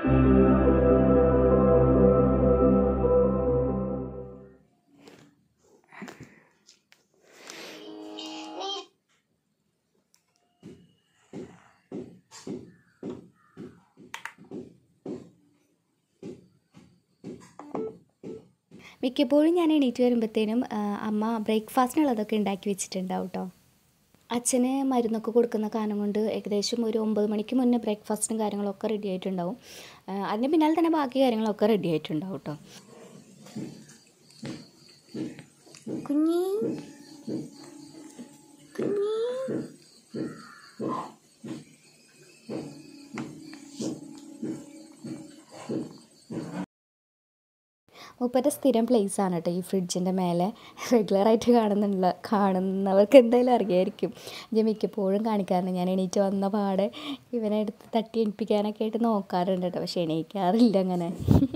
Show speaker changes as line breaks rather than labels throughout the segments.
മിക്കപ്പോഴും ഞാൻ എണീറ്റ് വരുമ്പോഴത്തേനും ആ, അമ്മ ബ്രേക്ക്ഫാസ്റ്റിനുള്ളതൊക്കെ ഉണ്ടാക്കി വെച്ചിട്ടുണ്ടാവും കേട്ടോ അച്ഛന് മരുന്നൊക്കെ കൊടുക്കുന്ന കാരണം കൊണ്ട് ഏകദേശം ഒരു ഒമ്പത് മണിക്ക് മുന്നേ ബ്രേക്ക്ഫാസ്റ്റും കാര്യങ്ങളൊക്കെ റെഡി ആയിട്ടുണ്ടാവും ആ, അതിന് പിന്നാലെ തന്നെ ബാക്കി കാര്യങ്ങളൊക്കെ റെഡി ആയിട്ടുണ്ടാവും കേട്ടോ കുഞ്ഞി കുഞ്ഞി മൂപ്പരുടെ സ്ഥിരം പ്ലേസ് ആണ് കേട്ടോ ഈ ഫ്രിഡ്ജിൻ്റെ മേലെ റെഗുലറായിട്ട് കാണുന്നുള്ള കാണുന്നവർക്ക് എന്തായാലും അറിയായിരിക്കും ഞാൻ മിക്കപ്പോഴും കാണിക്കാറുണ്ട് ഞാൻ എണീറ്റ് വന്ന പാടെ ഇവനെ എടുത്ത് തട്ടി എണിപ്പിക്കാനൊക്കെ ആയിട്ട് നോക്കാറുണ്ട് കേട്ടോ പക്ഷെ എണീക്കാറില്ല അങ്ങനെ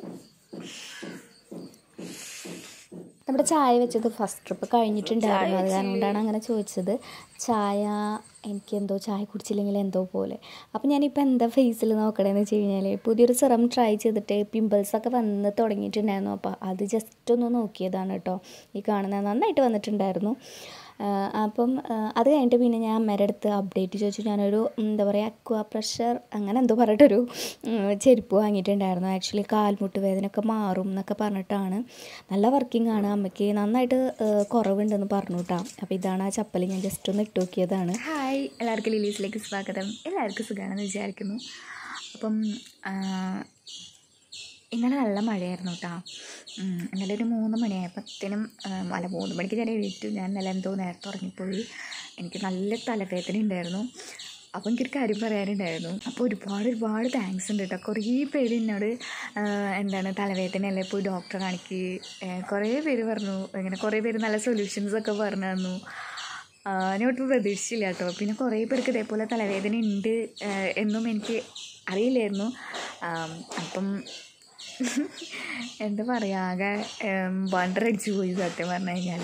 നമ്മുടെ ചായ വെച്ചത് ഫസ്റ്റ് ട്രിപ്പ് കഴിഞ്ഞിട്ടുണ്ടായിരുന്നു അത് കാരണം കൊണ്ടാണ് അങ്ങനെ ചോദിച്ചത് ചായ എനിക്ക് എന്തോ ചായ കുടിച്ചില്ലെങ്കിൽ എന്തോ പോലെ അപ്പോൾ ഞാനിപ്പോൾ എന്താ ഫേസിൽ നോക്കണേന്ന് വെച്ച് കഴിഞ്ഞാൽ പുതിയൊരു സിറം ട്രൈ ചെയ്തിട്ട് പിമ്പിൾസ് ഒക്കെ വന്ന് തുടങ്ങിയിട്ടുണ്ടായിരുന്നു അപ്പോൾ അത് ജസ്റ്റ് ഒന്ന് നോക്കിയതാണ് കേട്ടോ ഈ കാണുന്നത് നന്നായിട്ട് വന്നിട്ടുണ്ടായിരുന്നു ആ, അപ്പം ആ, അത് കഴിഞ്ഞിട്ട് പിന്നെ ഞാൻ അമ്മേൻ്റെ അടുത്ത് അപ്ഡേറ്റ് ചോദിച്ചു ഞാനൊരു എന്താ പറയുക അക്വാ പ്രഷർ അങ്ങനെ എന്തോ പറഞ്ഞിട്ടൊരു ഉം, ചെരുപ്പ് വാങ്ങിയിട്ടുണ്ടായിരുന്നു ആക്ച്വലി കാൽമുട്ട് വേദനയൊക്കെ മാറും എന്നൊക്കെ പറഞ്ഞിട്ടാണ് നല്ല വർക്കിംഗ് ആണ് അമ്മയ്ക്ക് നന്നായിട്ട് ആ, കുറവുണ്ടെന്ന് പറഞ്ഞു കേട്ടോ അപ്പോൾ ഇതാണ് ആ ചപ്പൽ ഞാൻ ജസ്റ്റ് ഒന്ന് ഇട്ട് നോക്കിയതാണ്
ഹായ് എല്ലാവർക്കും ലിലീസിലേക്ക് സ്വാഗതം എല്ലാവർക്കും സുഖമാണെന്ന് വിചാരിക്കുന്നു അപ്പം ആ, ഇന്നലെ നല്ല മഴയായിരുന്നു കേട്ടോ ഇന്നലെ ഒരു മൂന്ന് മണിയായപ്പോഴത്തേനും അല്ല മൂന്ന് മണിക്ക് ഞാൻ എഴുതിയിട്ടു ഞാൻ ഇന്നലെ എന്തോ നേരത്തെ ഉറങ്ങിപ്പോയി എനിക്ക് നല്ല തലവേദന ഉണ്ടായിരുന്നു അപ്പോൾ എനിക്കൊരു കാര്യം പറയാനുണ്ടായിരുന്നു അപ്പോൾ ഒരുപാട് ഒരുപാട് താങ്ക്സ് ഉണ്ട് കേട്ടോ കുറേ പേര് എന്നോട് ആ, എന്താണ് തലവേദനയല്ലേ പോയി ഡോക്ടറെ കാണിക്ക് ഏ, കുറേ പേര് പറഞ്ഞു ഇങ്ങനെ കുറേ പേര് നല്ല സൊല്യൂഷൻസ് ഒക്കെ പറഞ്ഞു തന്നു ആ, ഞാൻ ഒട്ടും പ്രതീക്ഷിച്ചില്ല കേട്ടോ പിന്നെ കുറേ പേർക്ക് ഇതേപോലെ തലവേദന ഉണ്ട് ആ, എന്നും എനിക്ക് അറിയില്ലായിരുന്നു ആം, അപ്പം എന്താ പറയുക ആകെ വണ്ടറടിച്ച് പോയി സത്യം പറഞ്ഞു കഴിഞ്ഞാൽ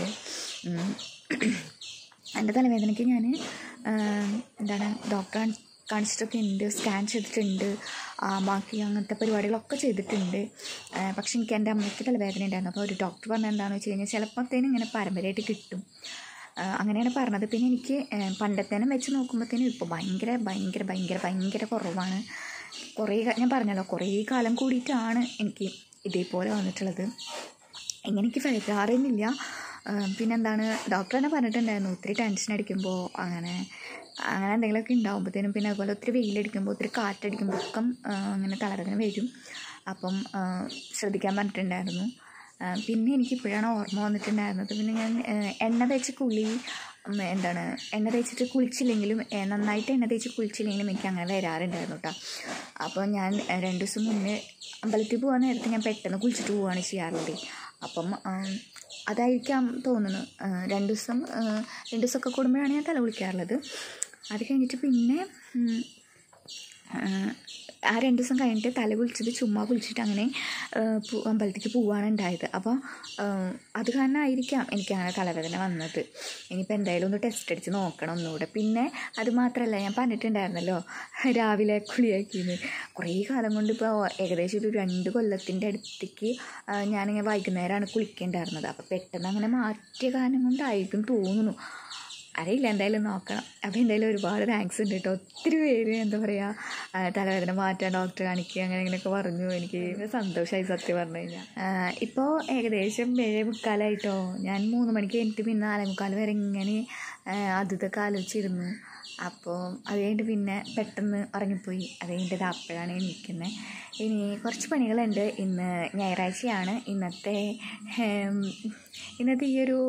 എൻ്റെ തലവേദനയ്ക്ക് ഞാൻ എന്താണ് ഡോക്ടറെ കാണിച്ചിട്ടൊക്കെ ഉണ്ട് സ്കാൻ ചെയ്തിട്ടുണ്ട് ആ, ബാക്കി അങ്ങനത്തെ പരിപാടികളൊക്കെ ചെയ്തിട്ടുണ്ട് ആ, പക്ഷെ എനിക്ക് എൻ്റെ അമ്മയ്ക്ക് തലവേദന ഉണ്ടായിരുന്നു അപ്പോൾ ഒരു ഡോക്ടർ പറഞ്ഞത് എന്താണെന്ന് വെച്ച് കഴിഞ്ഞാൽ ചിലപ്പോഴത്തേനും ഇങ്ങനെ പാരമ്പര്യമായിട്ട് കിട്ടും ആ, അങ്ങനെയാണ് പറഞ്ഞത് പിന്നെ എനിക്ക് ആ, പണ്ടത്തേനും വെച്ച് നോക്കുമ്പോഴത്തേനും ഇപ്പോൾ ഭയങ്കര ഭയങ്കര ഭയങ്കര ഭയങ്കര കുറവാണ് കുറേ കാ- ഞാൻ പറഞ്ഞല്ലോ കുറേ കാലം കൂടിയിട്ടാണ് എനിക്ക് ഇതേപോലെ വന്നിട്ടുള്ളത് എങ്ങനെ എനിക്ക് വരാറേന്നില്ല പിന്നെന്താണ് ഡോക്ടർ തന്നെ പറഞ്ഞിട്ടുണ്ടായിരുന്നു ഒത്തിരി ടെൻഷൻ അടിക്കുമ്പോൾ അങ്ങനെ അങ്ങനെ എന്തെങ്കിലുമൊക്കെ ഉണ്ടാകുമ്പോഴത്തേനും പിന്നെ അതുപോലെ ഒത്തിരി വെയിലടിക്കുമ്പോൾ ഒത്തിരി കാറ്റടിക്കുമ്പോൾ ഒക്കെ ആ, അങ്ങനെ തലവേദന വരും അപ്പം ആ, ശ്രദ്ധിക്കാൻ പറഞ്ഞിട്ടുണ്ടായിരുന്നു ആ, പിന്നെ എനിക്ക് ഇപ്പോഴാണ് ഓർമ്മ വന്നിട്ടുണ്ടായിരുന്നത് പിന്നെ ഞാൻ ആ, എണ്ണ തേച്ച് കുളി ഉം, എന്താണ് എണ്ണ തേച്ചിട്ട് കുളിച്ചില്ലെങ്കിലും ഏ, നന്നായിട്ട് എണ്ണ തേച്ച് കുളിച്ചില്ലെങ്കിലും എനിക്ക് അങ്ങനെ വരാറുണ്ടായിരുന്നു കേട്ടോ അപ്പോൾ ഞാൻ ഏ, രണ്ട് ദിവസം മുന്നേ അമ്പലത്തിൽ പോകാൻ നേരത്തെ ഞാൻ പെട്ടെന്ന് കുളിച്ചിട്ട് പോവുകയാണ് ചെയ്യാറുള്ളത് അപ്പം ആം, അതായിരിക്കാം തോന്നുന്നു ആ, രണ്ട് ദിവസം ആ, രണ്ട് ദിവസമൊക്കെ കൂടുമ്പോഴാണ് ഞാൻ തല കുളിക്കാറുള്ളത് അത് കഴിഞ്ഞിട്ട് പിന്നെ ഉം, ആ, ആ രണ്ട് ദിവസം കഴിഞ്ഞിട്ട് തല കുളിച്ചത് ചുമ്മാ കുളിച്ചിട്ട് അങ്ങനെ ആ, പോ- അമ്പലത്തിലേക്ക് പോവുകയാണ് ഉണ്ടായത് അപ്പോൾ ആ, അത് കാരണമായിരിക്കാം എനിക്ക് അങ്ങനെ തലവേദന വന്നത് ഇനിയിപ്പോൾ എന്തായാലും ഒന്ന് ടെസ്റ്റ് അടിച്ച് നോക്കണം ഒന്നുകൂടെ പിന്നെ അത് മാത്രമല്ല ഞാൻ പറഞ്ഞിട്ടുണ്ടായിരുന്നല്ലോ രാവിലെ കുളിയാക്കിയെന്ന് കുറേ കാലം കൊണ്ട് ഇപ്പോൾ ഏകദേശം ഒരു രണ്ട് കൊല്ലത്തിൻ്റെ അടുത്തേക്ക് ആ, ഞാനിങ്ങനെ വൈകുന്നേരമാണ് കുളിക്കേണ്ടായിരുന്നത് അപ്പോൾ പെട്ടെന്ന് അങ്ങനെ മാറ്റിയ കാരണം കൊണ്ടായിരിക്കും തോന്നുന്നു അറിയില്ല എന്തായാലും നോക്കണം അപ്പോൾ എന്തായാലും ഒരുപാട് താങ്ക്സ് ഉണ്ട് കേട്ടോ ഒത്തിരി പേര് എന്താ പറയുക തലവേദന മാറ്റാൻ ഡോക്ടറെ കാണിക്കുക അങ്ങനെ ഇങ്ങനെയൊക്കെ പറഞ്ഞു എനിക്ക് സന്തോഷമായി സത്യം പറഞ്ഞു കഴിഞ്ഞാൽ ഇപ്പോൾ ഏകദേശം ഏഴ് മുക്കാലായിട്ടോ ഞാൻ മൂന്ന് മണിക്ക് കഴിഞ്ഞിട്ട് പിന്നെ നാലേ മുക്കാൽ വരെ ഇങ്ങനെ ആ, അത് ഇതൊക്കെ ആലോചിച്ചിരുന്നു അപ്പോൾ അത് കഴിഞ്ഞിട്ട് പിന്നെ പെട്ടെന്ന് ഉറങ്ങിപ്പോയി അത് കഴിഞ്ഞിട്ട് ഇത് അപ്പോഴാണ് എണീക്കുന്നത് ഇനി കുറച്ച് പണികളുണ്ട് ഇന്ന് ഞായറാഴ്ചയാണ് ഇന്നത്തെ ഏം, ഇന്നത്തെ ഈ ഒരു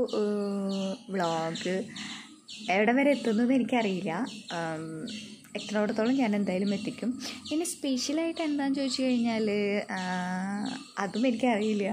വ്ളോഗ് എവിടെ വരെ എത്തുന്നത് എനിക്കറിയില്ല ആം, എത്തുന്നിടത്തോളം ഞാൻ എന്തായാലും എത്തിക്കും ഇനി സ്പെഷ്യലായിട്ട് എന്താണെന്ന് ചോദിച്ചു കഴിഞ്ഞാൽ ആ, അതും എനിക്കറിയില്ല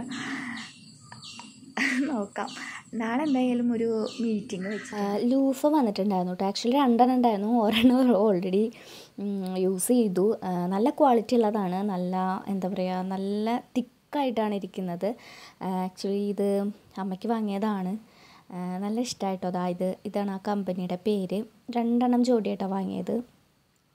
നോക്കാം നാളെ എന്തായാലും ഒരു മീറ്റിംഗ് വെച്ച്
ആ, ലൂഫ വന്നിട്ടുണ്ടായിരുന്നു കേട്ടോ ആക്ച്വലി രണ്ടെണ്ണം ഉണ്ടായിരുന്നു ഒരെണ്ണം ഓൾറെഡി യൂസ് ചെയ്തു ആ, നല്ല ക്വാളിറ്റി ഉള്ളതാണ് നല്ല എന്താ പറയുക നല്ല തിക്കായിട്ടാണ് ഇരിക്കുന്നത് ആക്ച്വലി ഇത് അമ്മയ്ക്ക് വാങ്ങിയതാണ് ആ, നല്ല ഇഷ്ടമായിട്ടോ അതായത് ഇതാണ് ആ കമ്പനിയുടെ പേര് രണ്ടെണ്ണം ജോഡിയായിട്ടാണ് വാങ്ങിയത്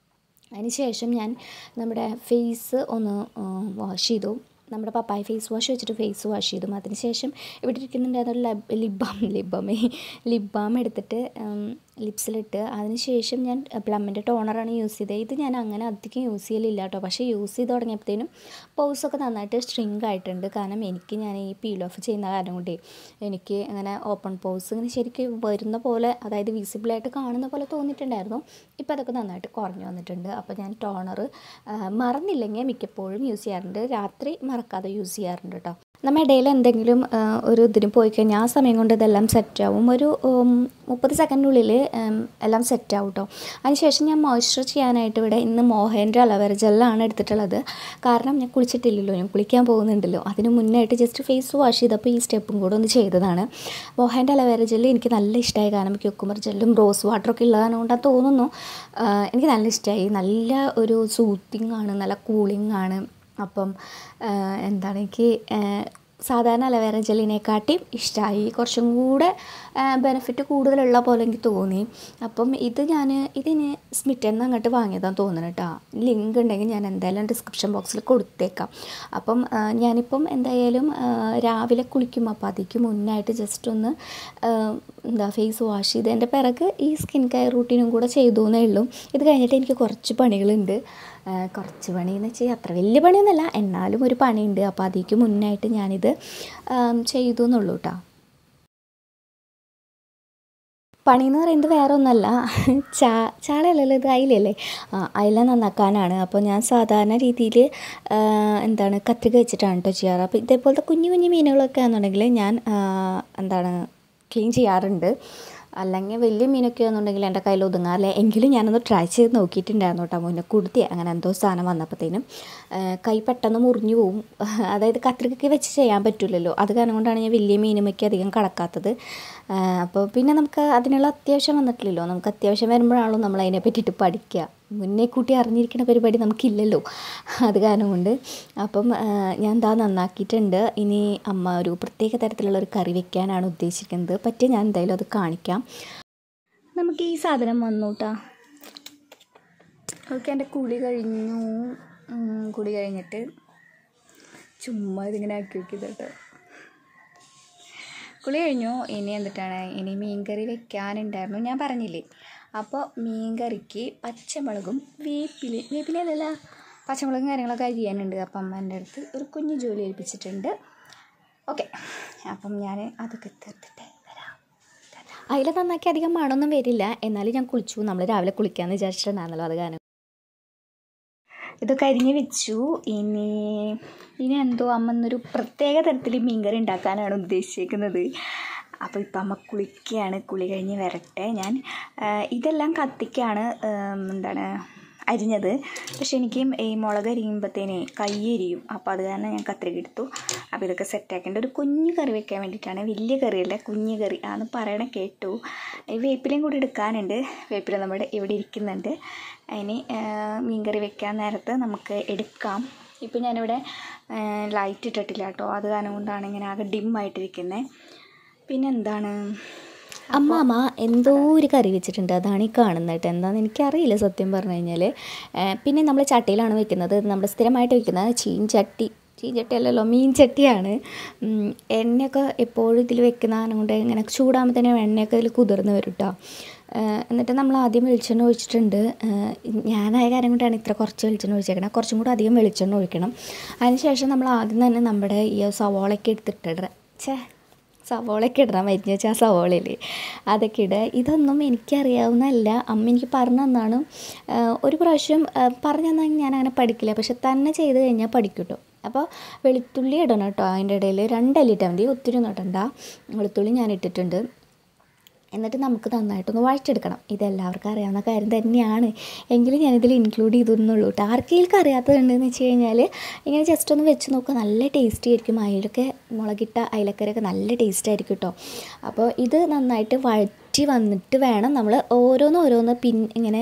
അതിന് ശേഷം ഞാൻ നമ്മുടെ ഫേസ് ഒന്ന് വാഷ് ചെയ്തു നമ്മുടെ പപ്പായ ഫേസ് വാഷ് വെച്ചിട്ട് ഫേസ് വാഷ് ചെയ്തു അതിന് ശേഷം ഇവിടെ ഇരിക്കുന്നുണ്ടായിരുന്ന ലബ് ലിപ് ബാം ലിപ് ബാമേ ലിപ് ബാം എടുത്തിട്ട് ലിപ്സിലിട്ട് അതിന് ശേഷം ഞാൻ പ്ലമ്മിൻ്റെ ടോണറാണ് യൂസ് ചെയ്തത് ഇത് ഞാൻ അങ്ങനെ അധികം യൂസ് ചെയ്യലില്ല കേട്ടോ പക്ഷേ യൂസ് ചെയ്ത് തുടങ്ങിയപ്പോഴത്തേനും പൗസൊക്കെ നന്നായിട്ട് സ്ട്രിങ്ക് ആയിട്ടുണ്ട് കാരണം എനിക്ക് ഞാൻ ഈ പീൽ ഓഫ് ചെയ്യുന്ന കാരണം കൊണ്ടേ എനിക്ക് അങ്ങനെ ഓപ്പൺ പൗസ് ഇങ്ങനെ ശരിക്കും വരുന്ന പോലെ അതായത് വിസിബിളായിട്ട് കാണുന്ന പോലെ തോന്നിയിട്ടുണ്ടായിരുന്നു ഇപ്പോൾ അതൊക്കെ നന്നായിട്ട് കുറഞ്ഞു വന്നിട്ടുണ്ട് അപ്പോൾ ഞാൻ ടോണർ മറന്നില്ലെങ്കിൽ മിക്കപ്പോഴും യൂസ് ചെയ്യാറുണ്ട് രാത്രി മറക്കാതെ യൂസ് ചെയ്യാറുണ്ട് കേട്ടോ നമ്മൾ ഇടയിൽ എന്തെങ്കിലും ആ, ഒരു ഇതിന് പോയി കഴിഞ്ഞാൽ ആ സമയം കൊണ്ട് ഇതെല്ലാം സെറ്റാവും ഒരു ഉം, മുപ്പത് സെക്കൻഡിനുള്ളിൽ എല്ലാം സെറ്റാവും കേട്ടോ അതിനുശേഷം ഞാൻ മോയ്സ്ചർ ചെയ്യാനായിട്ട് ഇവിടെ ഇന്ന് മോഹേൻ്റെ അലവേര ജെല്ലാണ് എടുത്തിട്ടുള്ളത് കാരണം ഞാൻ കുളിച്ചിട്ടില്ലല്ലോ ഞാൻ കുളിക്കാൻ പോകുന്നുണ്ടല്ലോ അതിന് മുന്നായിട്ട് ജസ്റ്റ് ഫേസ് വാഷ് ചെയ്തപ്പോൾ ഈ സ്റ്റെപ്പും കൂടെ ഒന്ന് ചെയ്തതാണ് മോഹേൻ്റെ അലവേര ജെല്ല് എനിക്ക് നല്ല ഇഷ്ടമായി കാരണം ക്യൂക്കുമർ ജെല്ലും റോസ് വാട്ടറൊക്കെ ഉള്ളതാണ് കൊണ്ടാണ് തോന്നുന്നു ആ, എനിക്ക് നല്ല ഇഷ്ടമായി നല്ല ഒരു സൂത്തിങ് ആണ് നല്ല കൂളിംഗ് ആണ് അപ്പം ആ, എന്താണ് എനിക്ക് ആ, സാധാരണ അലവേറ ജെല്ലിനെക്കാട്ടിയും ഇഷ്ടമായി കുറച്ചും കൂടെ ബെനിഫിറ്റ് കൂടുതലുള്ള പോലെ എനിക്ക് തോന്നി അപ്പം ഇത് ഞാൻ ഇതിന് സ്മിറ്റിൽ നിന്ന് അങ്ങോട്ട് വാങ്ങിയതാന്ന് തോന്നുന്നു കേട്ടോ ലിങ്ക് ഉണ്ടെങ്കിൽ ഞാൻ എന്തായാലും ഡിസ്ക്രിപ്ഷൻ ബോക്സിൽ കൊടുത്തേക്കാം അപ്പം ആ, ഞാനിപ്പം എന്തായാലും ആ, രാവിലെ കുളിക്കും അപ്പോൾ അതിക്ക് മുന്നായിട്ട് ജസ്റ്റ് ഒന്ന് ആ, എന്താ ഫേസ് വാഷ് ചെയ്തതിൻ്റെ പിറക് ഈ സ്കിൻ കെയർ റൂട്ടീനും കൂടെ ചെയ്തു എന്നേ ഉള്ളൂ ഇത് കഴിഞ്ഞിട്ട് എനിക്ക് കുറച്ച് പണികളുണ്ട് ആ, കുറച്ച് പണിയെന്ന് വെച്ചാൽ അത്ര വലിയ പണിയൊന്നുമല്ല എന്നാലും ഒരു പണിയുണ്ട് അപ്പോൾ അതിക്ക് മുന്നായിട്ട് ഞാനിത് ആം, ചെയ്തു എന്നുള്ളൂ കേട്ടോ പണി എന്ന് പറയുന്നത് വേറെ ഒന്നല്ല ചാ ചാളയല്ലല്ലോ ഇത് അയിലല്ലേ ആ അയില നന്നാക്കാനാണ് അപ്പോൾ ഞാൻ സാധാരണ രീതിയിൽ എന്താണ് കത്രിക വെച്ചിട്ടാണ് കേട്ടോ ചെയ്യാറ് അപ്പോൾ ഇതേപോലത്തെ കുഞ്ഞു കുഞ്ഞു മീനുകളൊക്കെ ആണെന്നുണ്ടെങ്കിൽ ഞാൻ ആ, എന്താണ് ക്ലീൻ ചെയ്യാറുണ്ട് അല്ലെങ്കിൽ വലിയ മീനൊക്കെ ആണെന്നുണ്ടെങ്കിൽ എൻ്റെ കയ്യിൽ ഒതുങ്ങാറില്ല എങ്കിലും ഞാനൊന്ന് ട്രൈ ചെയ്ത് നോക്കിയിട്ടുണ്ടായിരുന്നു കേട്ടോ മുന്നേ കുടുത്തി അങ്ങനെ എന്തോ സാധനം വന്നപ്പോഴത്തേനും ആ, കൈ പെട്ടെന്ന് മുറിഞ്ഞു പോവും അതായത് കത്രികയ്ക്ക് വെച്ച് ചെയ്യാൻ പറ്റില്ലല്ലോ അത് കാരണം കൊണ്ടാണ് ഞാൻ വലിയ മീനുമൊക്കെ അധികം കടക്കാത്തത് ആ, അപ്പോൾ പിന്നെ നമുക്ക് അതിനുള്ള അത്യാവശ്യം വന്നിട്ടില്ലല്ലോ നമുക്ക് അത്യാവശ്യം വരുമ്പോഴാണല്ലോ നമ്മൾ അതിനെ പറ്റിയിട്ട് പഠിക്കുക മുന്നേ കൂട്ടി അറിഞ്ഞിരിക്കുന്ന പരിപാടി നമുക്കില്ലല്ലോ അത് കാരണം കൊണ്ട് അപ്പം ആ, ഞാൻ എന്താ നന്നാക്കിയിട്ടുണ്ട് ഇനി അമ്മ ഒരു പ്രത്യേക തരത്തിലുള്ള ഒരു കറി വെക്കാനാണ് ഉദ്ദേശിക്കുന്നത് പറ്റിയ ഞാൻ എന്തായാലും അത് കാണിക്കാം നമുക്ക് ഈ സാധനം വന്നു കേട്ടോ ഓക്കെ എൻ്റെ കുളി കഴിഞ്ഞു ഉം, കുളി കഴിഞ്ഞിട്ട് ചുമ്മാ ഇതിങ്ങനെ ആക്കി നോക്കിയത് കേട്ടോ കുളി കഴിഞ്ഞു ഇനി എന്തിട്ടാണ് ഇനി മീൻകറി വെക്കാനുണ്ടായിരുന്നു ഞാൻ പറഞ്ഞില്ലേ അപ്പോൾ മീൻകറിക്ക് പച്ചമുളകും വേപ്പില വേപ്പിലല്ല പച്ചമുളകും കാര്യങ്ങളൊക്കെ അരിയാനുണ്ട് അപ്പം അമ്മ എൻ്റെ അടുത്ത് ഒരു കുഞ്ഞു ജോലി ഏൽപ്പിച്ചിട്ടുണ്ട് ഓക്കെ അപ്പം ഞാൻ അതൊക്കെ തീർത്തിട്ട് വരാം അതിൽ നന്നാക്കി അധികം മണമൊന്നും വരില്ല എന്നാലും ഞാൻ കുളിച്ചു നമ്മൾ രാവിലെ കുളിക്കാമെന്ന് വിചാരിച്ചിട്ടുണ്ടായിരുന്നല്ലോ അത് കാരണം ഇതൊക്കെ അരിഞ്ഞ് വെച്ചു ഇനി ഇനി എന്തോ അമ്മ എന്നൊരു പ്രത്യേക തരത്തിൽ മീൻകറി ഉണ്ടാക്കാനാണ് ഉദ്ദേശിക്കുന്നത് അപ്പോൾ ഇപ്പം അമ്മ കുളിക്കുകയാണ് കുളി കഴിഞ്ഞ് വരട്ടെ ഞാൻ ആ, ഇതെല്ലാം കത്തിക്കാണ് ഉം, എന്താണ് അരിഞ്ഞത് പക്ഷെ എനിക്ക് ഈ മുളക് അരിയുമ്പോഴത്തേനെ കൈ എരിയും അപ്പോൾ അത് കാരണം ഞാൻ കത്രിക എടുത്തു അപ്പോൾ ഇതൊക്കെ സെറ്റാക്കേണ്ട ഒരു കുഞ്ഞു കറി വെക്കാൻ വേണ്ടിയിട്ടാണ് വലിയ കറിയല്ല കുഞ്ഞു കറി ആന്ന് പറയണ കേട്ടു ഈ വേപ്പിലയും കൂടി എടുക്കാനുണ്ട് വേപ്പില നമ്മുടെ ഇവിടെ ഇരിക്കുന്നുണ്ട് അതിന് മീൻകറി വെക്കാൻ നേരത്ത് നമുക്ക് എടുക്കാം ഇപ്പം ഞാനിവിടെ ലൈറ്റ് ഇട്ടിട്ടില്ല കേട്ടോ അത് കാരണം കൊണ്ടാണ് ഇങ്ങനെ ആകെ ഡിം ആയിട്ടിരിക്കുന്നത് പിന്നെ എന്താണ് അമ്മാമ്മ എന്തോ ഒരു കറി വെച്ചിട്ടുണ്ട് അതാണ് ഈ കാണുന്നത് കേട്ടോ എന്താണെന്ന് എനിക്കറിയില്ല സത്യം പറഞ്ഞു കഴിഞ്ഞാൽ പിന്നെ നമ്മൾ ചട്ടിയിലാണ് വെക്കുന്നത് നമ്മൾ സ്ഥിരമായിട്ട് വെക്കുന്നത് ചീൻചട്ടി ചീൻചട്ടി അല്ലല്ലോ മീൻ ചട്ടിയാണ് ഉം, എണ്ണയൊക്കെ എപ്പോഴും ഇതിൽ വെക്കുന്ന കാരണം കൊണ്ട് ഇങ്ങനെ ചൂടാകുമ്പോൾ തന്നെ എണ്ണയൊക്കെ ഇതിൽ കുതിർന്ന് വരും കേട്ടോ എന്നിട്ട് നമ്മൾ ആദ്യം വെളിച്ചെണ്ണ ഒഴിച്ചിട്ടുണ്ട് ഏഹ് ഞാനായ കാര്യം കൊണ്ടാണ് ഇത്ര കുറച്ച് വെളിച്ചെണ്ണ ഒഴിച്ചേക്കണം കുറച്ചും കൂടെ അധികം വെളിച്ചെണ്ണ ഒഴിക്കണം അതിനുശേഷം നമ്മൾ ആദ്യം തന്നെ നമ്മുടെ ഈ സവോളയൊക്കെ എടുത്തിട്ടിട ഛേ സവോളയൊക്കെ ഇടണം മരിഞ്ഞ് വെച്ചാൽ ആ സവോളയിൽ അതൊക്കെ ഇടുക ഇതൊന്നും എനിക്കറിയാവുന്നതല്ല അമ്മ എനിക്ക് പറഞ്ഞു തന്നാണ് ആഹ് ഒരു പ്രാവശ്യം ആഹ് പറഞ്ഞു തന്നാൽ ഞാൻ അങ്ങനെ പഠിക്കില്ല പക്ഷെ തന്നെ ചെയ്ത് കഴിഞ്ഞാൽ പഠിക്കും കേട്ടോ അപ്പോൾ വെളുത്തുള്ളി ഇടണം കേട്ടോ അതിൻ്റെ ഇടയിൽ രണ്ടല്ലി ഇട്ടാൽ മതി ഒത്തിരി ഒന്നും ഇടണ്ട വെളുത്തുള്ളി ഞാൻ ഇട്ടിട്ടുണ്ട് എന്നിട്ട് നമുക്ക് നന്നായിട്ടൊന്ന് വഴറ്റെടുക്കണം ഇതെല്ലാവർക്കും അറിയാവുന്ന കാര്യം തന്നെയാണ് എങ്കിലും ഞാനിതിൽ ഇൻക്ലൂഡ് ചെയ്തെന്നുള്ളൂ കേട്ടോ ആർക്കെങ്കിലും അറിയാത്തതുണ്ടെന്ന് വെച്ച് കഴിഞ്ഞാൽ ഇങ്ങനെ ജസ്റ്റ് ഒന്ന് വെച്ച് നോക്കുക നല്ല ടേസ്റ്റി ആയിരിക്കും അതിലൊക്കെ മുളകിട്ട അയിലക്കറിയൊക്കെ നല്ല ടേസ്റ്റ് ആയിരിക്കും കേട്ടോ അപ്പോൾ ഇത് നന്നായിട്ട് വഴറ്റി വന്നിട്ട് വേണം നമ്മൾ ഓരോന്ന് ഓരോന്ന് പിൻ ഇങ്ങനെ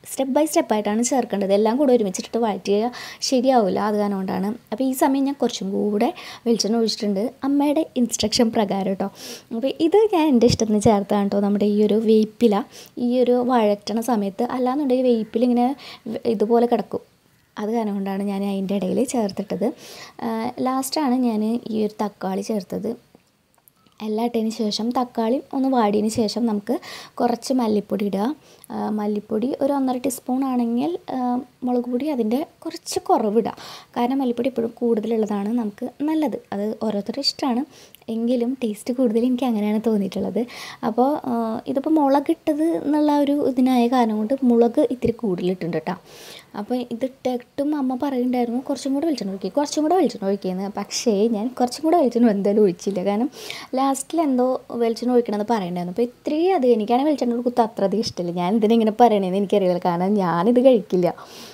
സ്റ്റെപ്പ് ബൈ സ്റ്റെപ്പായിട്ടാണ് ചേർക്കേണ്ടത് എല്ലാം കൂടെ ഒരുമിച്ചിട്ട് വഴറ്റിയ ശരിയാവില്ല അത് കാരണം കൊണ്ടാണ് അപ്പോൾ ഈ സമയം ഞാൻ കുറച്ചും കൂടെ വെളിച്ചെണ്ണ ഒഴിച്ചിട്ടുണ്ട് അമ്മയുടെ ഇൻസ്ട്രക്ഷൻ പ്രകാരം കേട്ടോ അപ്പോൾ ഇത് ഞാൻ എൻ്റെ ഇഷ്ടത്തിന് ചേർത്താണ് കേട്ടോ നമ്മുടെ ഈ ഒരു വേപ്പില ഈ ഒരു വഴറ്റണ സമയത്ത് അല്ലാന്നുണ്ടെങ്കിൽ വേപ്പിലിങ്ങനെ ഇതുപോലെ കിടക്കും അത് കാരണം കൊണ്ടാണ് ഞാൻ അതിൻ്റെ ഇടയിൽ ചേർത്തിട്ടത് ലാസ്റ്റാണ് ഞാൻ ഈ ഒരു തക്കാളി ചേർത്തത് എല്ലാം ഇട്ടതിന് ശേഷം തക്കാളി ഒന്ന് വാടിയതിന് ശേഷം നമുക്ക് കുറച്ച് മല്ലിപ്പൊടി ഇടുക ആ, മല്ലിപ്പൊടി ഒരു ഒന്നര ടീസ്പൂൺ ആണെങ്കിൽ ആ, മുളക് പൊടി അതിൻ്റെ കുറച്ച് കുറവിടുക കാരണം മല്ലിപ്പൊടി എപ്പോഴും കൂടുതലുള്ളതാണ് നമുക്ക് നല്ലത് അത് ഓരോരുത്തരുടെ ഇഷ്ടമാണ് എങ്കിലും ടേസ്റ്റ് കൂടുതൽ എനിക്ക് അങ്ങനെയാണ് തോന്നിയിട്ടുള്ളത് അപ്പോൾ ആ, ഇതിപ്പോൾ മുളകിട്ടത് എന്നുള്ള ഒരു ഇതിനായ കാരണം കൊണ്ട് മുളക് ഇത്തിരി കൂടുതലിട്ടുണ്ട് കേട്ടോ അപ്പോൾ ഇതിട്ടിട്ടും അമ്മ പറയുന്നുണ്ടായിരുന്നു കുറച്ചും കൂടെ വെളിച്ചെണ്ണ ഒഴിക്കുക കുറച്ചും കൂടെ വെളിച്ചെണ്ണ ഒഴിക്കുന്നത് പക്ഷേ ഞാൻ കുറച്ചും കൂടെ വെളിച്ചെണ്ണ എന്തായാലും ഒഴിച്ചില്ല കാരണം ലാസ്റ്റിൽ എന്തോ വെളിച്ചെണ്ണ ഒഴിക്കണമെന്ന് പറയണ്ടായിരുന്നു അപ്പോൾ ഇത്രയും അത് എനിക്കാണെങ്കിൽ വെളിച്ചെണ്ണ കുത്ത് അത്ര അധികം ഇഷ്ടമില്ല ഞാൻ ഇതിനെങ്ങനെ പറയണേന്ന് എനിക്കറിയില്ല കാരണം ഞാനിത് കഴിക്കില്ല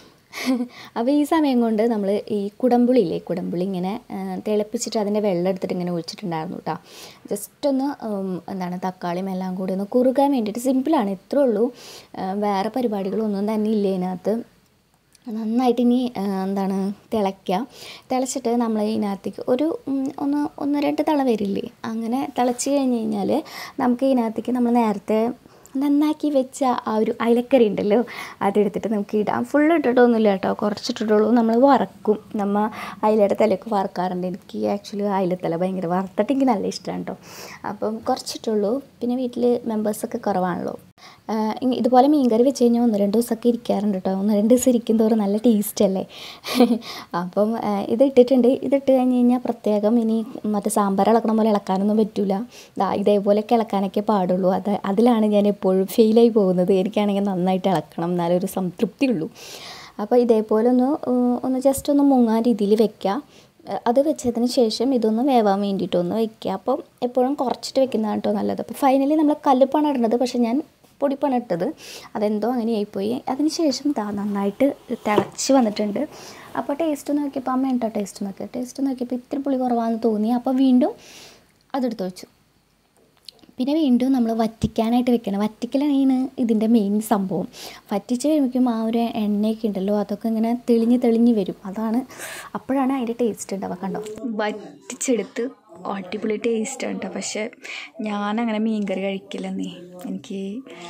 അപ്പോൾ ഈ സമയം കൊണ്ട് നമ്മൾ ഈ കുടംപുളി ഇല്ലേ കുടംപുളി ഇങ്ങനെ ആ, തിളപ്പിച്ചിട്ട് അതിൻ്റെ വെള്ളം എടുത്തിട്ട് ഇങ്ങനെ ഒഴിച്ചിട്ടുണ്ടായിരുന്നു കേട്ടോ ജസ്റ്റ് ഒന്ന് ഉം, എന്താണ് തക്കാളിയും എല്ലാം കൂടി ഒന്ന് കുറുകാൻ വേണ്ടിയിട്ട് സിമ്പിളാണ് ഇത്രേ ഉള്ളൂ ആ, വേറെ പരിപാടികളൊന്നും തന്നെ ഇല്ല ഇതിനകത്ത് നന്നായിട്ട് ഇനി ആ, എന്താണ് തിളയ്ക്കുക തിളച്ചിട്ട് നമ്മൾ ഇതിനകത്തേക്ക് ഒരു ഉം, ഒന്ന് ഒന്ന് രണ്ട് തിള വരില്ലേ അങ്ങനെ തിളച്ച് കഴിഞ്ഞ് കഴിഞ്ഞാൽ നമുക്ക് ഇതിനകത്തേക്ക് നമ്മൾ നേരത്തെ നന്നാക്കി വെച്ച ആ ഒരു അയലക്കറി ഉണ്ടല്ലോ അതെടുത്തിട്ട് നമുക്ക് ഇടാം ഫുള്ള് ഇട്ടിട്ടൊന്നുമില്ല കേട്ടോ കുറച്ചിട്ടിട്ടുള്ളൂ നമ്മൾ വറക്കും നമ്മ അയിലയുടെ തലയൊക്കെ വറക്കാറുണ്ട് എനിക്ക് ആക്ച്വലി അയിലത്തല ഭയങ്കര വറുത്തിട്ട് എനിക്ക് നല്ല ഇഷ്ടമാണ് കേട്ടോ അപ്പം കുറച്ചിട്ടുള്ളൂ പിന്നെ വീട്ടിൽ മെമ്പേഴ്സൊക്കെ കുറവാണല്ലോ ആഹ് ഇ- ഇതുപോലെ മീൻകറി വെച്ച് കഴിഞ്ഞാൽ ഒന്ന് രണ്ട് ദിവസമൊക്കെ ഇരിക്കാറുണ്ട് കേട്ടോ ഒന്ന് രണ്ട് ദിവസം ഇരിക്കും തോറും നല്ല ടേസ്റ്റ് അല്ലേ അപ്പം ആഹ് ഇത് ഇട്ടിട്ടുണ്ട് ഇതിട്ട് കഴിഞ്ഞ് കഴിഞ്ഞാൽ പ്രത്യേകം ഇനി മറ്റേ സാമ്പാർ ഇളക്കണ പോലെ ഇളക്കാനൊന്നും പറ്റില്ല ദാ ഇതേപോലെയൊക്കെ ഇളക്കാനൊക്കെ പാടുള്ളൂ അത് അതിലാണ് ഞാൻ എപ്പോഴും ഫെയിലായി പോകുന്നത് എനിക്കാണെങ്കിൽ നന്നായിട്ട് ഇളക്കണം എന്നാലേ ഒരു സംതൃപ്തി ഉള്ളൂ അപ്പോൾ ഇതേപോലെ ഒന്ന് ഉം, ഒന്ന് ജസ്റ്റ് ഒന്ന് മുങ്ങാൻ രീതിയിൽ വെക്കുക ഏഹ് അത് വെച്ചതിന് ശേഷം ഇതൊന്ന് വേവാൻ വേണ്ടിയിട്ടൊന്ന് വെക്കുക അപ്പം എപ്പോഴും കുറച്ചിട്ട് വെക്കുന്നതാണ് കേട്ടോ നല്ലത് അപ്പോൾ ഫൈനലി നമ്മൾ കല്ലുപ്പാണ് ഇടുന്നത് പക്ഷേ ഞാൻ പൊടിപ്പാണ് ഇട്ടത് അതെന്തോ അങ്ങനെ ആയിപ്പോയി അതിന് ശേഷം ദാ നന്നായിട്ട് തിളച്ച് വന്നിട്ടുണ്ട് അപ്പോൾ ടേസ്റ്റ് നോക്കിയപ്പോൾ അമ്മ ഉണ്ടോ ടേസ്റ്റ് നോക്കിയത് ടേസ്റ്റ് നോക്കിയപ്പോൾ ഇത്തിരി പുളി കുറവാണെന്ന് തോന്നി അപ്പോൾ വീണ്ടും അതെടുത്ത് വെച്ചു പിന്നെ വീണ്ടും നമ്മൾ വറ്റിക്കാനായിട്ട് വെക്കണം വറ്റിക്കലാണ് ഇതിൻ്റെ മെയിൻ സംഭവം വറ്റിച്ച് കഴിയുമ്പോഴേക്കും ആ ഒരു എണ്ണയൊക്കെ ഉണ്ടല്ലോ അതൊക്കെ ഇങ്ങനെ തെളിഞ്ഞ് തെളിഞ്ഞ് വരും അതാണ് അപ്പോഴാണ് അതിൻ്റെ ടേസ്റ്റ് ഉണ്ടാവുക കണ്ടോ
വറ്റിച്ചെടുത്ത് അടിപൊളി ടേസ്റ്റാണ് കേട്ടോ പക്ഷെ ഞാനങ്ങനെ മീൻകറി കഴിക്കില്ലെന്നേ എനിക്ക്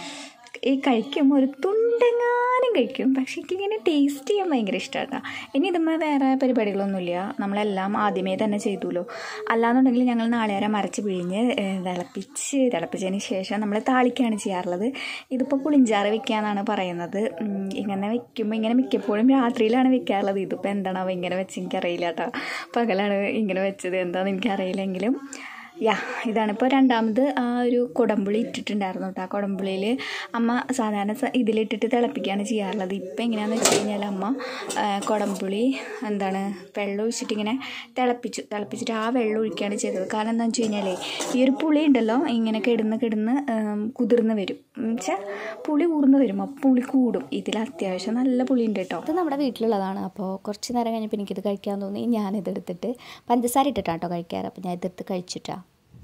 ഈ കഴിക്കുമ്പോൾ ഒരു തുണ്ടെങ്ങാനും കഴിക്കും പക്ഷെ എനിക്കിങ്ങനെ ടേസ്റ്റ് ചെയ്യാൻ ഭയങ്കര ഇഷ്ടമാണ് ഇനി ഇതുമ്മ വേറെ പരിപാടികളൊന്നുമില്ല നമ്മളെല്ലാം ആദ്യമേ തന്നെ ചെയ്തുല്ലോ അല്ലാന്നുണ്ടെങ്കിൽ ഞങ്ങൾ നാളേരം മരച്ച് പിഴിഞ്ഞ് ഏഹ്, തിളപ്പിച്ച് തിളപ്പിച്ചതിന് ശേഷം നമ്മൾ താളിക്കാണ് ചെയ്യാറുള്ളത് ഇതിപ്പോൾ പുളിഞ്ചാറ് വെക്കാന്നാണ് പറയുന്നത് ഉം, ഇങ്ങനെ വെക്കുമ്പോൾ ഇങ്ങനെ മിക്കപ്പോഴും രാത്രിയിലാണ് വെക്കാറുള്ളത് ഇതിപ്പോൾ എന്താണാവോ ഇങ്ങനെ വെച്ച് എനിക്കറിയില്ല കേട്ടോ പകലാണ് ഇങ്ങനെ വെച്ചത് എന്താണെന്ന് എനിക്കറിയില്ലെങ്കിലും യാ ഇതാണിപ്പോൾ രണ്ടാമത് ആ ഒരു കുടംപുളി ഇട്ടിട്ടുണ്ടായിരുന്നു കേട്ടോ ആ കുടംപുളിയിൽ അമ്മ സാധാരണ സ- ഇതിലിട്ടിട്ട് തിളപ്പിക്കുകയാണ് ചെയ്യാറുള്ളത് ഇപ്പം എങ്ങനെയാണെന്ന് വെച്ച് കഴിഞ്ഞാൽ അമ്മ ആ, കുടംപുളി എന്താണ് വെള്ളം ഒഴിച്ചിട്ട് ഇങ്ങനെ തിളപ്പിച്ചു തിളപ്പിച്ചിട്ട് ആ വെള്ളം ഒഴിക്കുകയാണ് ചെയ്തത് കാരണം എന്താണെന്ന് വെച്ച് കഴിഞ്ഞാൽ ഈ ഒരു പുളി ഉണ്ടല്ലോ ഇങ്ങനെ കിടന്ന് കിടന്ന് ഉം, കുതിർന്ന് വരും വെച്ചാൽ പുളി ഊർന്ന് വരും അപ്പോൾ പുളി കൂടും ഇതിൽ അത്യാവശ്യം നല്ല പുളി ഉണ്ട് കേട്ടോ
ഇത് നമ്മുടെ വീട്ടിലുള്ളതാണ് അപ്പോൾ കുറച്ച് നേരം കഴിഞ്ഞപ്പോൾ എനിക്കിത് കഴിക്കാൻ തോന്നി ഞാനിതെടുത്തിട്ട് പഞ്ചസാര ഇട്ടിട്ടാണ് കേട്ടോ കഴിക്കാറ് അപ്പോൾ ഞാൻ ഇതെടുത്ത് കഴിച്ചിട്ടാണ്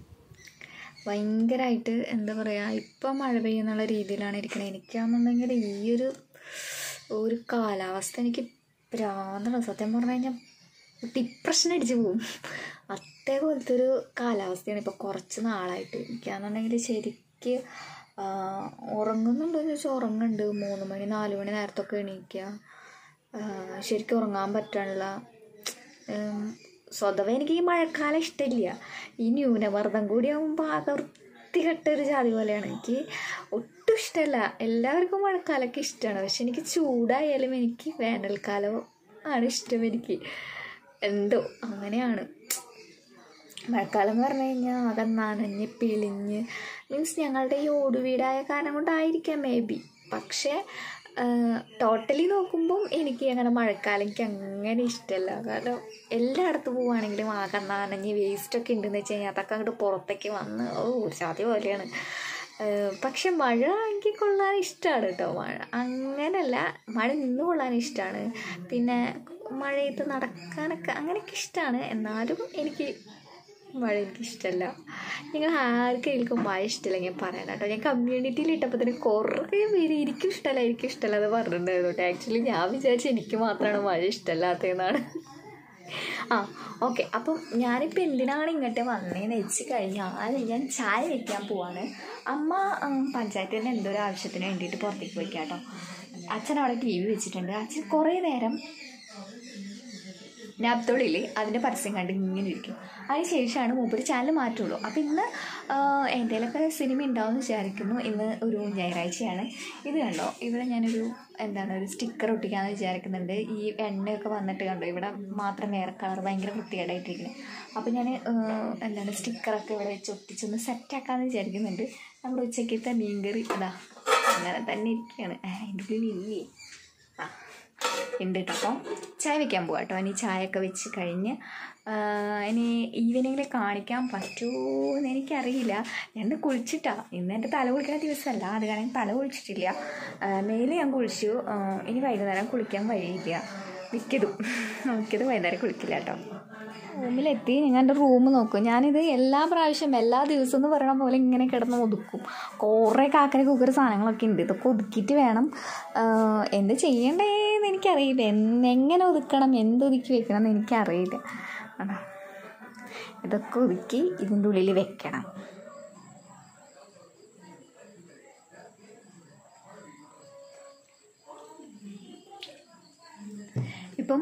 ഭയങ്കരമായിട്ട് എന്താ പറയുക ഇപ്പം മഴ പെയ്യുന്നുള്ള രീതിയിലാണ് ഇരിക്കുന്നത് എനിക്കാണെന്നുണ്ടെങ്കിൽ ഈ ഒരു ഒരു കാലാവസ്ഥ എനിക്ക് ഭ്രാന്താണ് സത്യം പറഞ്ഞു കഴിഞ്ഞാൽ ഡിപ്രഷൻ അടിച്ച് പോവും അതേപോലത്തെ ഒരു കാലാവസ്ഥയാണ് ഇപ്പോൾ കുറച്ച് നാളായിട്ട് എനിക്കാണെന്നുണ്ടെങ്കിൽ ശരിക്ക് ആ, ഉറങ്ങുന്നുണ്ടോ എന്ന് ചോദിച്ചാൽ ഉറങ്ങുന്നുണ്ട് മൂന്ന് മണി നാല് മണി നേരത്തൊക്കെ എണീക്കുക ആ, ശരിക്കും ഉറങ്ങാൻ പറ്റാനുള്ള ഉം, സ്വതവേ എനിക്ക് ഈ മഴക്കാലം ഇഷ്ടമില്ല ഈ ന്യൂനമർദ്ദം കൂടി ആകുമ്പോൾ ആകെ വൃത്തികെട്ട ഒരു ജാതി പോലെയാണ് എനിക്ക് ഒട്ടും ഇഷ്ടമല്ല എല്ലാവർക്കും മഴക്കാലമൊക്കെ ഇഷ്ടമാണ് പക്ഷെ എനിക്ക് ചൂടായാലും എനിക്ക് വേനൽക്കാലം ആണ് ഇഷ്ടം എനിക്ക് എന്തോ അങ്ങനെയാണ് മഴക്കാലം എന്ന് പറഞ്ഞു കഴിഞ്ഞാൽ ആകെ നനഞ്ഞ് പിളിഞ്ഞ് മീൻസ് ഞങ്ങളുടെ ഈ ഓട് വീടായ കാരണം കൊണ്ടായിരിക്കാം മേ ബി പക്ഷേ ടോട്ടലി നോക്കുമ്പം എനിക്ക് അങ്ങനെ മഴക്കാലം എനിക്ക് അങ്ങനെ ഇഷ്ടമല്ല കാരണം എല്ലായിടത്തും പോവുകയാണെങ്കിലും ആകെ നനഞ്ഞ് വേസ്റ്റൊക്കെ ഉണ്ടെന്ന് വെച്ച് കഴിഞ്ഞാൽ അതൊക്കെ അങ്ങോട്ട് പുറത്തേക്ക് വന്ന് ഓ ഒരു ജാതി പോലെയാണ് ഏഹ് പക്ഷെ മഴ എനിക്ക് കൊള്ളാൻ ഇഷ്ടമാണ് കേട്ടോ മഴ അങ്ങനല്ല മഴ നിന്ന് കൊള്ളാൻ ഇഷ്ടമാണ് പിന്നെ മഴയത്ത് നടക്കാനൊക്കെ അങ്ങനെയൊക്കെ ഇഷ്ടമാണ് എന്നാലും എനിക്ക് മഴ എനിക്ക് ഇഷ്ടമല്ല നിങ്ങൾ ആർക്കെങ്കിലും മഴ ഇഷ്ടമില്ലെങ്കിൽ പറയാൻ കേട്ടോ ഞാൻ കമ്മ്യൂണിറ്റിയിൽ ഇട്ടപ്പോൾ തന്നെ കുറേ പേര് എനിക്കും ഇഷ്ടമല്ല എനിക്കും ഇഷ്ടമല്ല എന്ന് പറഞ്ഞിട്ടുണ്ടായിരുന്നു കേട്ടോ ആക്ച്വലി ഞാൻ വിചാരിച്ചു എനിക്ക് മാത്രമാണ് മഴ ഇഷ്ടമല്ലാത്തതെന്നാണ് ആ ഓക്കെ അപ്പം ഞാനിപ്പോൾ എന്തിനാണ് ഇങ്ങോട്ട് വന്നതെന്ന് വെച്ച് കഴിഞ്ഞാൽ ഞാൻ ചായ വെക്കാൻ പോവാണ് അമ്മ ഉം, പഞ്ചായത്തിൽ നിന്ന് എന്തോ ഒരു ആവശ്യത്തിന് വേണ്ടിയിട്ട് പുറത്തേക്ക് പോയിക്കാം കേട്ടോ അച്ഛൻ അവിടെ ടി വി വെച്ചിട്ടുണ്ട് അച്ഛൻ കുറേ നേരം നാപ്തോളിൽ അതിൻ്റെ പരസ്യം കണ്ട് ഇങ്ങനെ ഇരിക്കും അതിന് ശേഷമാണ് മൂപ്പര് ചാനൽ മാറ്റുള്ളൂ അപ്പോൾ ഇന്ന് എന്തെങ്കിലുമൊക്കെ സിനിമ ഉണ്ടാവുമെന്ന് വിചാരിക്കുന്നു ഇന്ന് ഒരു ഞായറാഴ്ചയാണ് ഇത് കണ്ടോ ഇവിടെ ഞാനൊരു എന്താണ് ഒരു സ്റ്റിക്കർ ഒട്ടിക്കാമെന്ന് വിചാരിക്കുന്നുണ്ട് ഈ എണ്ണയൊക്കെ വന്നിട്ട് കണ്ടോ ഇവിടെ മാത്രം വേറെ കളർ ഭയങ്കര വൃത്തികേടായിട്ടിരിക്കുന്നത് അപ്പോൾ ഞാൻ എന്താണ് സ്റ്റിക്കറൊക്കെ ഇവിടെ വെച്ച് ഒട്ടിച്ചൊന്ന് സെറ്റാക്കാമെന്ന് വിചാരിക്കുന്നുണ്ട് നമ്മുടെ ഉച്ചക്കത്തെ മീൻകറി ഇതാ അങ്ങനെ തന്നെ ഇരിക്കുകയാണ് ആ, അതിൻ്റെ ഉള്ളിൽ ഇല്ലേ ആ ഉണ്ട് കേട്ടോ അപ്പം ചായ വെക്കാൻ പോവാം കേട്ടോ ഇനി ചായയൊക്കെ വെച്ച് കഴിഞ്ഞ് ആ, ഇനി ഈവനിങ്ങിൽ കാണിക്കാൻ പറ്റുമോ എന്ന് എനിക്കറിയില്ല ഞാൻ കുളിച്ചിട്ടാ ഇന്ന് എൻ്റെ തല കുളിക്കുന്ന ദിവസമല്ല അത് കാരണം തല കുളിച്ചിട്ടില്ല ആ, മേല് ഞാൻ കുളിച്ചു ആ, ഇനി വൈകുന്നേരം കുളിക്കാൻ വഴിയില്ല മിക്കതും മിക്കതും വൈകുന്നേരം കുളിക്കില്ല കേട്ടോ
റൂമിലെത്തി ഞാൻ എൻ്റെ റൂം നോക്കും ഞാനിത് എല്ലാ പ്രാവശ്യം എല്ലാ ദിവസവും എന്ന് പറയണ പോലെ ഇങ്ങനെ കിടന്ന് ഒതുക്കും കുറേ കാക്കര കുക്കർ സാധനങ്ങളൊക്കെ ഉണ്ട് ഇതൊക്കെ ഒതുക്കിയിട്ട് വേണം ആഹ്, എന്ത് ചെയ്യണ്ടേന്ന് എനിക്കറിയില്ല എന്ന് എങ്ങനെ ഒതുക്കണം എന്ത് ഒതുക്കി വെക്കണം എന്ന് എനിക്കറിയില്ല അതാ ഇതൊക്കെ ഒതുക്കി ഇതിൻ്റെ ഉള്ളിൽ വെക്കണം
ഇപ്പം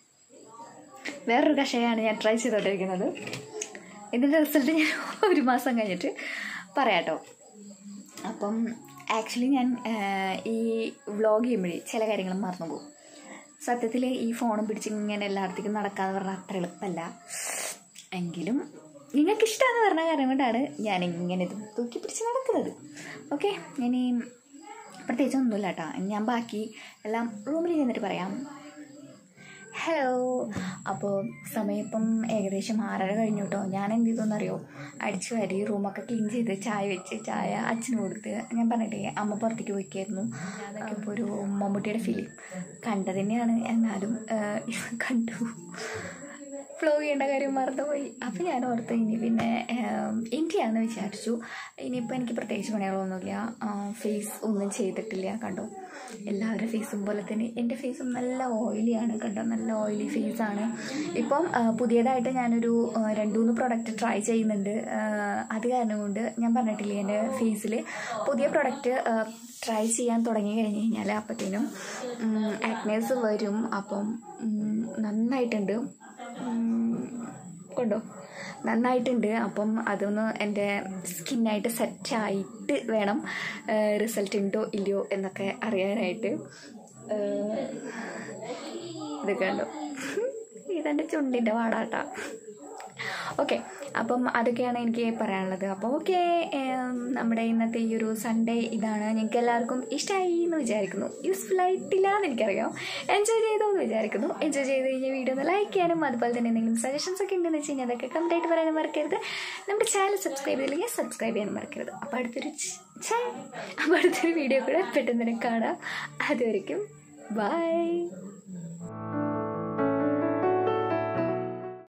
വേറൊരു കഷായമാണ് ഞാൻ ട്രൈ ചെയ്തുകൊണ്ടിരിക്കുന്നത് ഇതിൻ്റെ റിസൾട്ട് ഞാൻ ഒരു മാസം കഴിഞ്ഞിട്ട് പറയാട്ടോ അപ്പം ആക്ച്വലി ഞാൻ ആഹ്, ഈ വ്ളോഗ് ചെയ്യുമ്പോഴേ ചില കാര്യങ്ങൾ മറന്നു പോകും സത്യത്തിൽ ഈ ഫോണും പിടിച്ച് ഇങ്ങനെ എല്ലായിടത്തേക്കും നടക്കാതെ പറഞ്ഞാൽ അത്ര എളുപ്പമല്ല എങ്കിലും നിങ്ങൾക്ക് ഇഷ്ടമാണെന്ന് പറഞ്ഞ കാര്യം കൊണ്ടാണ് ഞാൻ ഇങ്ങനെ ഇത് തൂക്കി പിടിച്ച് നടക്കുന്നത് ഓക്കെ ഇനി പ്രത്യേകിച്ച് ഒന്നുമില്ല കേട്ടോ ഞാൻ ബാക്കി എല്ലാം റൂമിൽ ചെന്നിട്ട് പറയാം ഹലോ അപ്പോൾ സമയം ഇപ്പം ഏകദേശം ആറര കഴിഞ്ഞു കേട്ടോ ഞാൻ എന്ത് ചെയ്തെന്നറിയോ അടിച്ചു വാരി റൂമൊക്കെ ക്ലീൻ ചെയ്ത് ചായ വെച്ച് ചായ അച്ഛന് കൊടുത്ത് ഞാൻ പറഞ്ഞിട്ടേ അമ്മ പുറത്തേക്ക് പോയിക്കായിരുന്നു അതൊക്കെ ഇപ്പോൾ ഒരു മമ്മൂട്ടിയുടെ ഫിലിം കണ്ടത് തന്നെയാണ് എന്നാലും ആഹ്, കണ്ടു ഫ്ലോ ചെയ്യേണ്ട കാര്യം മറന്നുപോയി അപ്പോൾ ഞാൻ ഓർത്ത് ഇനി പിന്നെ ഇന്ത്യയാണെന്ന് വിചാരിച്ചു ഇനിയിപ്പോൾ എനിക്ക് പ്രത്യേകിച്ച് പണികളൊന്നുമില്ല ഫേസ് ഒന്നും ചെയ്തിട്ടില്ല കണ്ടോ എല്ലാവരുടെ ഫേസും പോലെ തന്നെ എൻ്റെ ഫേസും നല്ല ഓയിലിയാണ് കണ്ടോ നല്ല ഓയിലി ഫേസാണ് ഇപ്പം ആ, പുതിയതായിട്ട് ഞാനൊരു ആ, രണ്ട് മൂന്ന് പ്രൊഡക്റ്റ് ട്രൈ ചെയ്യുന്നുണ്ട് ആ, അത് കാരണം കൊണ്ട് ഞാൻ പറഞ്ഞിട്ടില്ലേ എൻ്റെ ഫേസിൽ പുതിയ പ്രൊഡക്റ്റ് ട്രൈ ചെയ്യാൻ തുടങ്ങി കഴിഞ്ഞ് കഴിഞ്ഞാൽ അപ്പോഴത്തേനും ആക്നേഴ്സ് വരും അപ്പം ഉം, നന്നായിട്ടുണ്ട് ഉം, കൊണ്ടോ നന്നായിട്ടുണ്ട് അപ്പം അതൊന്ന് എൻ്റെ സ്കിന്നായിട്ട് സെറ്റായിട്ട് വേണം റിസൾട്ട് ഉണ്ടോ ഇല്ലയോ എന്നൊക്കെ അറിയാനായിട്ട് ഏഹ്, ഇത് കണ്ടോ ഇതെൻ്റെ ചുണ്ടിൻ്റെ വാടാട്ടാ ഓക്കെ അപ്പം അതൊക്കെയാണ് എനിക്ക് പറയാനുള്ളത് അപ്പോൾ ഓക്കെ നമ്മുടെ ഇന്നത്തെ ഈ ഒരു സൺഡേ ഇതാണ് നിങ്ങൾക്ക് എല്ലാവർക്കും ഇഷ്ടമായി എന്ന് വിചാരിക്കുന്നു യൂസ്ഫുൾ ആയിട്ടില്ല എന്ന് എനിക്കറിയാം എൻജോയ് ചെയ്തു എന്ന് വിചാരിക്കുന്നു എൻജോയ് ചെയ്ത് കഴിഞ്ഞ വീഡിയോ ഒന്ന് ലൈക്ക് ചെയ്യാനും അതുപോലെ തന്നെ എന്തെങ്കിലും സജഷൻസ് ഒക്കെ ഉണ്ടെന്ന് വെച്ച് കഴിഞ്ഞാൽ അതൊക്കെ കമൻ്റ് ആയിട്ട് പറയാനും മറക്കരുത് നമ്മുടെ ചാനൽ സബ്സ്ക്രൈബ് ചെയ്തില്ലെങ്കിൽ സബ്സ്ക്രൈബ് ചെയ്യാനും മറക്കരുത് അപ്പോൾ അടുത്തൊരു ചാ അപ്പോൾ അടുത്തൊരു വീഡിയോ കൂടെ പെട്ടെന്ന് തന്നെ കാണാം അതുവരെയ്ക്കും ബൈ